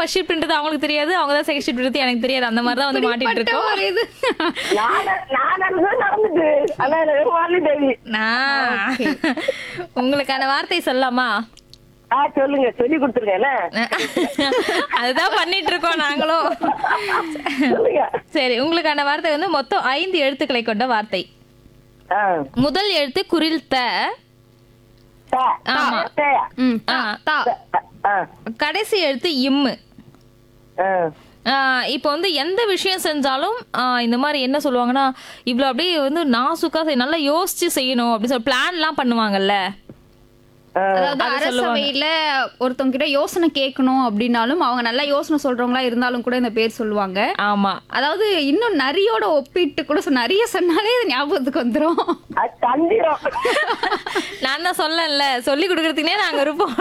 First shift பண்றது அவங்களுக்கு தெரியாது அவங்க தான் செகண்ட் ஷிஃப்ட் பண்றது எனக்கு தெரியாது அந்த மாதிரி தான் வந்து மாட்டிட்டு இப்படிப்பட்ட இருக்கோம் ஒரு இது நான் நான் நடந்தது நடந்துட்டு ஆனா எனக்கு வாலி தேவி நான் உங்களுக்கான வார்த்தை சொல்லலாமா ஆ சொல்லுங்க சொல்லி கொடுத்துருக்கேன் அதுதான் பண்ணிட்டு இருக்கோம் நாங்களும் சொல்லுங்க சரி உங்களுக்கான வார்த்தை வந்து மொத்தம் ஐந்து எழுத்துக்களை கொண்ட வார்த்தை ஆ, முதல் எழுத்து குரில் த தா, ஆமா. தே, ம், தா, ஆ. தா. ஆ, கடைசி எழுத்து இம்மு ஆ. ஆஹ் இப்போ வந்து எந்த விஷயம் செஞ்சாலும் ஆஹ் இந்த மாதிரி என்ன சொல்லுவாங்கன்னா இவ்வளோ அப்படியே வந்து நாசுக்கா செய் நல்லா யோசிச்சு செய்யணும் அப்படின்னு சொல்லி பிளான்லாம் பண்ணுவாங்கல்ல அதாவது அது சொல்லுவாங்க. அரசவையில ஒருத்தவங்க கிட்ட யோசனை கேட்கணும் அப்படின்னாலும் அவங்க நல்லா யோசனை சொல்றவங்களா இருந்தாலும் கூட இந்த பேர் சொல்லுவாங்க ஆமா அதாவது இன்னும் நரியோட ஒப்பிட்டு கூட சொ- நிறைய சொன்னாலே இது ஞாபகத்துக்கு வந்துரும் அது தந்திரம் நான் தான் சொல்லல சொல்லி கொடுக்கறதுக்குனே நாங்க இருப்போம்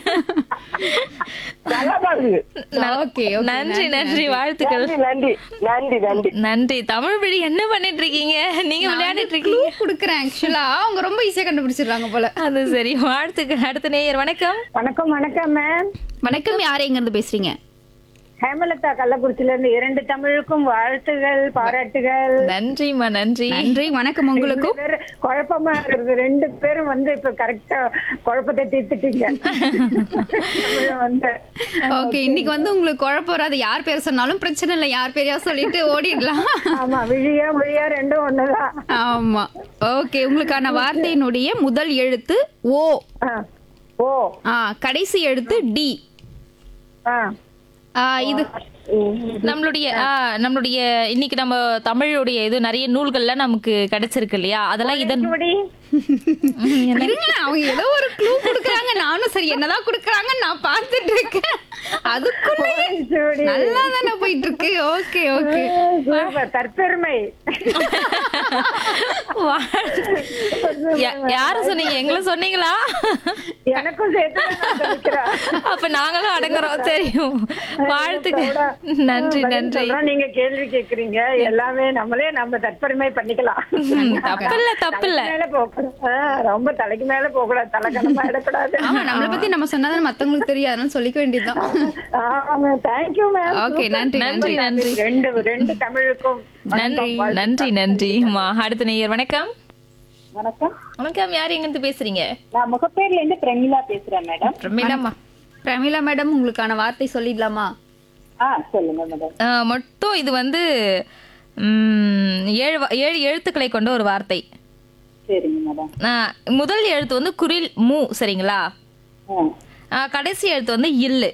நல்லா பாருங்க ஓகே நன்றி நன்றி வாழ்த்துக்கள் நன்றி நன்றி நன்றி நன்றி நன்றி தமிழ் பிடி என்ன பண்ணிட்டு இருக்கீங்க நீங்க விளையாடிட்டு இருக்கீங்க கொடுக்குறேன் ஆக்சுவலா அவங்க ரொம்ப ஈஸியா கண்டுபிடிச்சிடுறாங்க போல அது சரி வாழ்த்துக்கள் அடுத்த நேயர் வணக்கம் வணக்கம் வணக்கம் மேம் வணக்கம் யாரை எங்க இருந்து பேசுறீங்க ஹேமலதா கள்ளக்குறிச்சியில இருந்து இரண்டு தமிழுக்கும் வாழ்த்துகள் பாராட்டுகள் நன்றிம்மா நன்றி நன்றி வணக்கம் உங்களுக்கும் ரெண்டு பேரும் குழப்பமா இருக்குது ரெண்டு பேரும் வந்து இப்ப கரெக்டா குழப்பத்தை தீர்த்துட்டீங்க தமிழ் வந்து ஓகே இன்னைக்கு வந்து உங்களுக்கு குழப்பம் வராது யார் பேர் சொன்னாலும் பிரச்சனை இல்லை யார் பேரையா சொல்லிட்டு ஓடிடலாம் ஆமா விழியா மொழியா ரெண்டும் ஒண்ணுதான் ஆமா ஓகே உங்களுக்கான வார்த்தையினுடைய முதல் எழுத்து ஓ ஆ. ஓ ஆ கடைசி எழுத்து டி ஆ ஆ, இது நம்மளுடைய ஆ, நம்மளுடைய இன்னைக்கு நம்ம தமிழுடைய இது நிறைய நூல்கள்ல நமக்கு கிடைச்சிருக்கு இல்லையா அதெல்லாம் இதன் இப்படி இருங்க அவங்க ஏதோ ஒரு க்ளூ கொடுக்குறாங்க நானும் சரி என்னதான் கொடுக்குறாங்க நான் பார்த்துட்டு இருக்கேன் அதுக்குள்ளேயே இப்படி. நல்லா தானே போயிட்டு இருக்கு ஓகே ஓகே சூப்பர், தற்பெருமை யா- யாரு சொன்னீங்க எங்களை சொன்னீங்களா எனக்கும் சேர்த்து நான் சொல்லிக்கிறேன். அப்ப நாங்களும் அடங்குறோம் தெரியும் வாழ்த்துக்கள் நன்றி பதில் நன்றி சொல்றோம், நீங்க கேள்வி கேக்குறீங்க எல்லாமே நம்மளே நம்ம தற்பெருமை பண்ணிக்கலாம் தப்பில்ல தப்பில்ல மேல போகக்கூடாது ஆ, ரொம்ப தலைக்கு மேல போக கூடாது தலைக்கணமா இடக்கூடாது ஆமா நம்மளை பத்தி நம்ம சொன்னாதான் மத்தவங்களுக்கு தெரியும் அதனால சொல்லிக்க வேண்டியதுதான் ஆமா தேங்க்யூ மேம் ஓகே நன்றி நன்றி நன்றி நன்றி ரெண்டு ரெண்டு தமிழுக்கும் நன்றி நன்றி நன்றி அம்மா அடுத்த நேயர் வணக்கம் வணக்கம் வணக்கம் யார் எங்க இருந்து பேசுறீங்க நான் முகப்பேர்ல இருந்து பிரமிளா பேசுறேன் மேடம் பிரமிளாம்மா பிரமிளா மேடம் உங்களுக்கான வார்த்தை சொல்லிடலாமா ஆ சொல்லுங்க மேடம் ஆ, மொத்தம் இது வந்து ம், ஏழு வ- ஏழு எழுத்துக்களை கொண்ட ஒரு வார்த்தை சரிங்க மேடம் ஆ, முதல் எழுத்து வந்து குரில் மூ சரிங்களா ஆ, கடைசி எழுத்து வந்து இல்லு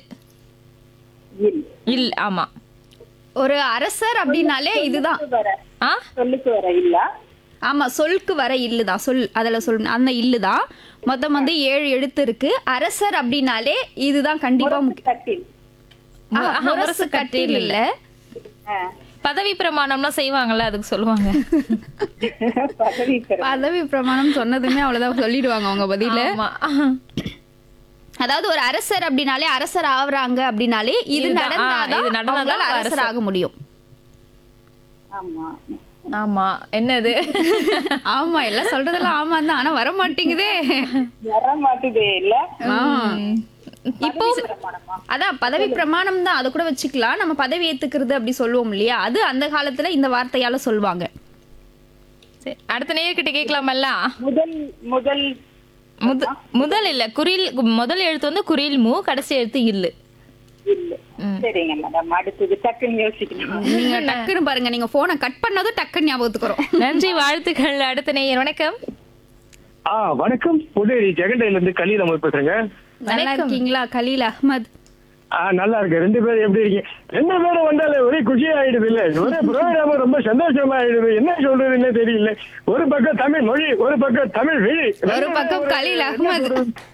இல் ஆமா ஒரு அரசர் அப்படின்னாலே இதுதான் வர ஆ சொல்லுக்கு வர இல்ல ஆமா சொல்க்கு வர இல்லுதான் சொல் அதுல சொல் அந்த இல்லுதான் மொத்தம் வந்து ஏழு எழுத்து இருக்கு அரசர் அப்படின்னாலே இதுதான் கண்டிப்பா முக்கியம் கட்டில் ஆ, ஆஹா, முரசு முரசு கட்டில் இல்ல பதவி பிரமாணம்லாம் செய்வாங்கல்ல அதுக்கு சொல்லுவாங்க பதவி பெற பதவி பிரமாணம் சொன்னதுமே அவ்வளவுதான் சொல்லிடுவாங்க அவங்க பதில ஆமா அதாவது ஒரு அரசர் அப்படின்னாலே அரசர் ஆவறாங்க அப்படின்னாலே இது இதுதான். ஆ, நடந்தாதான் இது நடந்தாதான் அவங்களால அரசர் அரசர். ஆக முடியும் ஆமா ஆமா என்னது ஆமா எல்லாம் சொல்றதெல்லாம் ஆமா தான் ஆனா வர மாட்டேங்குதே வர மாட்டுதே இல்ல இப்போ அதான் பதவி பிரமாணம் தான் அதை கூட வச்சுக்கலாம் நம்ம பதவி ஏத்துக்கிறது அப்படி சொல்லுவோம் இல்லையா அது அந்த காலத்துல இந்த வார்த்தையால சொல்லுவாங்க சரி, அடுத்த நேயர்கிட்ட கேட்கலாமல்ல முதல் முதல் முத- முதல் இல்ல குறில் முதல் எழுத்து வந்து குறில் மூ கடைசி எழுத்து இல்லு இல்ல சரிங்க மேடம் அடுத்தது டக்குன்னு யோசிக்கணும் நீங்க டக்குன்னு பாருங்க நீங்க போனை கட் பண்ணதும் டக்குன்னு ஞாபகத்துக்கு வரும் நன்றி வாழ்த்துக்கள் அடுத்த நேயர் வணக்கம் ஆ வணக்கம் புதுச்சேரி ஜெகண்டையில இருந்து கலீல் அமர் பேசுறேங்க நல்லா இருக்கீங்களா கலீல் அஹ்மத் ஆ நல்லா இருக்கு ரெண்டு பேரும் எப்படி இருக்கீங்க ரெண்டு பேரும் வந்தாலே ஒரே குஷி ஆயிடுது இல்ல ஒரே ப்ரோக்ராம் ரொம்ப சந்தோஷமா ஆயிடுது என்ன சொல்றதுன்னு தெரியல ஒரு பக்கம் தமிழ் மொழி ஒரு பக்கம் தமிழ் விழி ஒரு பக்கம் கலீல் அஹ்மத்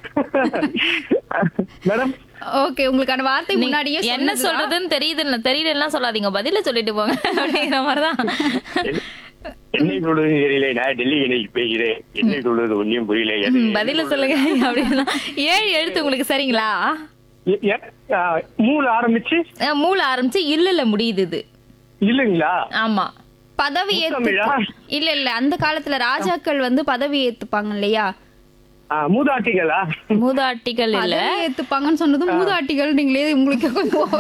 மேடம் ஓகே உங்களுக்கான வார்த்தை முன்னாடியே என்ன சொன்னதுதான். சொல்றதுன்னு தெரியுது தெரியலன்னா சொல்லாதீங்க பதில சொல்லிட்டு போங்க அப்படிங்கிற மாதிரிதான் என்னை சொல்றது தெரியல நான் டெல்லி இன்னைக்கு பேசுறேன் என்னை சொல்றது ஒன்னும் புரியல எது- ம், பதில சொல்லுங்க அப்படின்னா ஏழு எழுத்து உங்களுக்கு சரிங்களா எ- எ- ஆ, மூல ஆரம்பிச்சு அஹ், மூல ஆரம்பிச்சு இல்லல முடியுது இது இல்லைங்களா ஆமா பதவி ஏத்து முத்தமிழா? இல்ல இல்ல அந்த காலத்துல ராஜாக்கள் வந்து பதவி ஏத்துப்பாங்க இல்லையா ஆ, மூதாட்டிகளா மூதாட்டிகள் இல்ல பதவி ஏத்துப்பாங்கன்னு சொன்னதும் மூதாட்டிகள் நீங்களே உங்களுக்கு கொஞ்சம்